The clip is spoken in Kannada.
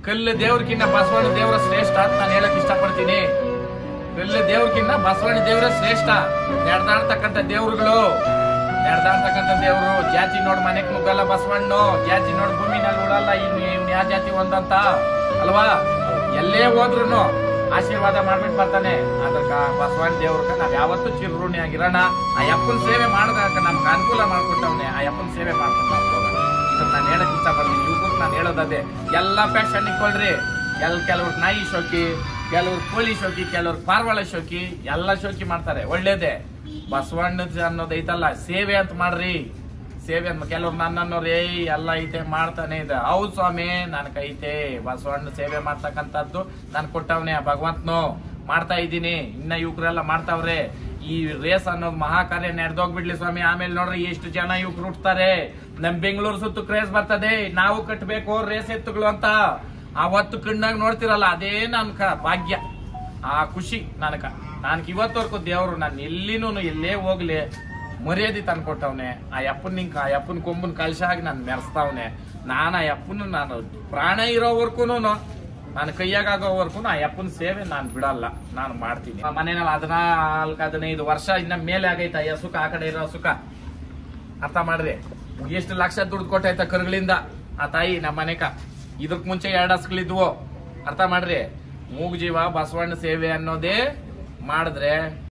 ಕಲ್ಲು ದೇವ್ರಕ್ಕಿಂತ ಬಸವಣ್ಣ ದೇವರ ಶ್ರೇಷ್ಠ ಅಂತ ನಾನು ಹೇಳಕ್ ಇಷ್ಟಪಡ್ತೀನಿ ಕಲ್ಲು ದೇವ್ರಕ್ಕಿಂತ ಬಸವಣ್ಣ ದೇವರ ಶ್ರೇಷ್ಠ ನಡೆದಾಡ್ತಕ್ಕಂಥ ದೇವ್ರುಗಳು ನಡೆದಾಡ್ತಕ್ಕಂಥ ದೇವ್ರು ಜಾತಿ ನೋಡ್ ಮನೆಗ್ ನುಗ್ಗಲ್ಲ ಬಸವಣ್ಣ ಜಾತಿ ನೋಡ್ ಭೂಮಿನಲ್ಲಿ ಉಳಲ್ಲ ಇವ್ನು ಇವ್ನು ಯಾವ ಜಾತಿ ಒಂದಂತ ಅಲ್ವಾ ಎಲ್ಲೇ ಹೋದ್ರು ಆಶೀರ್ವಾದ ಮಾಡ್ಬಿಟ್ಟು ಬರ್ತಾನೆ ಅದಕ್ಕ ಬಸವಣ್ಣ ದೇವ್ರಕ್ಕ ನಾವ್ ಯಾವತ್ತೂ ಚಿರುಣಿ ಆಗಿರೋಣ ಆ ಯಪ್ಪನ ಸೇವೆ ಮಾಡಿದಾಗ ನಮ್ಗೆ ಅನುಕೂಲ ಮಾಡ್ಕೊಟ್ಟವ್ನೆ ಆ ಯಪ್ಪನ ಸೇವೆ ಮಾಡ್ಕೊಂಡ ಇದನ್ನ ನಾನು ಹೇಳಕ್ ಇಷ್ಟಪಡ್ತೀನಿ ಯುವಕರು ನಾನು ಹೇಳೋದದೇ ಎಲ್ಲ ಫ್ಯಾಷನ್ ಇಟ್ಕೊಳ್ರಿ ಎಲ್ ಕೆಲವ್ರು ನಾಯಿ ಶೋಕಿ ಕೆಲವ್ರು ಕೋಳಿ ಶೋಕಿ ಕೆಲವ್ರು ಪಾರ್ವಾಳ ಶೋಕಿ ಎಲ್ಲ ಶೋಕಿ ಮಾಡ್ತಾರೆ ಒಳ್ಳೇದೇ ಬಸವಣ್ಣ ಅನ್ನೋದು ಐತಲ್ಲ ಸೇವೆ ಅಂತ ಮಾಡ್ರಿ ಸೇವೆ ಅಂತ ಕೆಲವ್ರು ನನ್ನನ್ನೋರು ಏಯ್ ಎಲ್ಲ ಐತೆ ಮಾಡ್ತಾನೆ ಇದೆ ಹೌದು ಸ್ವಾಮಿ ನನ್ಗೆ ಐತೆ ಬಸವಣ್ಣ ಸೇವೆ ಮಾಡ್ತಕ್ಕಂಥದ್ದು ನಾನು ಕೊಟ್ಟವನೇ ಆ ಭಗವಂತನು ಮಾಡ್ತಾ ಇದ್ದೀನಿ ಇನ್ನ ಯುವಕರೆಲ್ಲ ಮಾಡ್ತಾವ್ರೆ ಈ ರೇಸ್ ಅನ್ನೋದು ಮಹಾಕಾರ್ಯ ನಡೆದೋಗ್ಬಿಡ್ಲಿ ಸ್ವಾಮಿ ಆಮೇಲೆ ನೋಡ್ರಿ ಎಷ್ಟು ಜನ ಯುವಕರು ಹುಟ್ತಾರೆ ನಮ್ ಬೆಂಗಳೂರು ಸುತ್ತು ಕ್ರೇಜ್ ಬರ್ತದೆ ನಾವು ಕಟ್ಟಬೇಕು ರೇಸ್ ಎತ್ತುಗಳು ಅಂತ ಅವತ್ತು ಕಣ್ಣಾಗ ನೋಡ್ತಿರಲ್ಲ ಅದೇ ನನ್ ಕ- ಭಾಗ್ಯ ಆ ಖುಷಿ ನನಕ ನನ್ಗೆ ಇವತ್ತವರೆಗೂ ದೇವ್ರು ನಾನು ಎಲ್ಲಿನೂ ಎಲ್ಲೇ ಹೋಗ್ಲಿ ಮರ್ಯಾದೆ ತಂದ್ಕೊಟ್ಟವ್ನೆ ಆ ಯಪ್ಪನ್ ನಿಂಕ ಆ ಯಪ್ಪನ್ ಕೊಂಬನ್ ಕಳ್ಸಾಗಿ ನಾನು ಮೆರೆಸ್ತಾವ್ನೆ ನಾನು ಆ ಯಪ್ಪನ ನಾನು ಪ್ರಾಣ ಇರೋವರ್ಗು ನಾನು ಕೈಯಾಗೋವರೆಗೂ ಆ ಯಪ್ಪನ ಸೇವೆ ನಾನು ಬಿಡಲ್ಲ ನಾನು ಮಾಡ್ತೀನಿ ಆ ಮನೆಯಲ್ಲಿ ಹದಿನಾಲ್ಕು ಹದಿನೈದು ವರ್ಷ ಇನ್ನ ಮೇಲೆ ಆಗೈತ ಆ ಸುಖ ಆ ಕಡೆ ಇರೋ ಸುಖ ಅರ್ಥ ಮಾಡ್ರಿ ಎಷ್ಟು ಲಕ್ಷ ದುಡ್ಡು ಕೊಟ್ಟೈತ ಕರುಗಳಿಂದ ಆ ತಾಯಿ ನಮ್ಮ ಮನೆಕ ಇದಕ್ ಮುಂಚೆ ಎರಡು ಹಸ್ಗಳಿದ್ವು ಅರ್ಥ ಮಾಡ್ರಿ ಮೂಗ್ ಜೀವ ಬಸವಣ್ಣ ಸೇವೆ ಅನ್ನೋದೇ ಮಾಡಿದ್ರೆ